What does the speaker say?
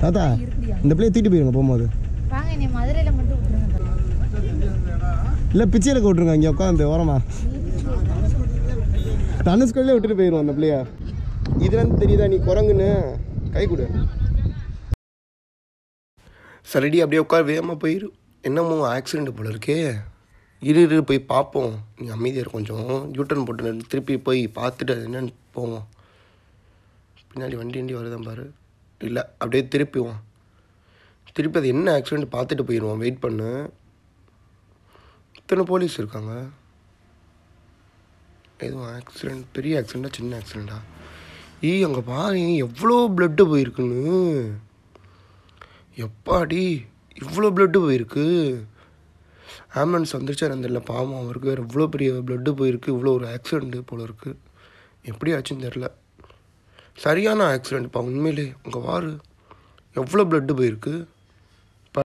தாத்தா இந்த பிள்ளைய தூக்கிட்டு போயிருங்க போகும்போது வாங்க நீ மதுரையில் மட்டும் விட்டுருங்க இல்லை பிச்சையில் விட்டுருங்க இங்கே உட்காந்து ஓரமா தனுஷ்கோயிலே விட்டுட்டு போயிடுவோம் அந்த பிள்ளைய இதுலேருந்து தெரியுதா நீ குரங்குன்னு கை கொடு சரிடி அப்படியே உட்கார் வேகமாக போயிரு என்னமோ ஆக்சிடென்ட் போல இருக்கே இரு இரு போய் பார்ப்போம் நீ அமைதியாக இரு கொஞ்சம் யூட்டர்ன் போட்டு திருப்பி போய் பார்த்துட்டு அது என்னன்னு போவோம் பின்னாடி வண்டி வண்டி வருதான் பாரு இல்லை அப்படியே திருப்பிவோம் திருப்பி அது என்ன ஆக்சிடென்ட் பார்த்துட்டு போயிடுவோம் வெயிட் பண்ணு இத்தனை போலீஸ் இருக்காங்க எதுவும் ஆக்சிடென்ட் பெரிய ஆக்சிடெண்ட்டா சின்ன ஆக்சிடெண்ட்டா ஈ அங்கே பாரு எவ்வளோ பிளட்டு போயிருக்குன்னு எப்பாடி இவ்வளோ பிளட்டு போயிருக்கு ஆம்புலன்ஸ் வந்துருச்சா தெரியல பாவம் அவருக்கு வேறு இவ்வளோ பெரிய பிளட்டு போயிருக்கு இவ்வளோ ஒரு ஆக்சிடெண்ட்டு போல இருக்குது எப்படி ஆச்சுன்னு தெரில சரியான ஆக்சிடெண்ட்ப்பா உண்மையிலே அங்கே வாரு எவ்வளோ பிளட்டு போயிருக்கு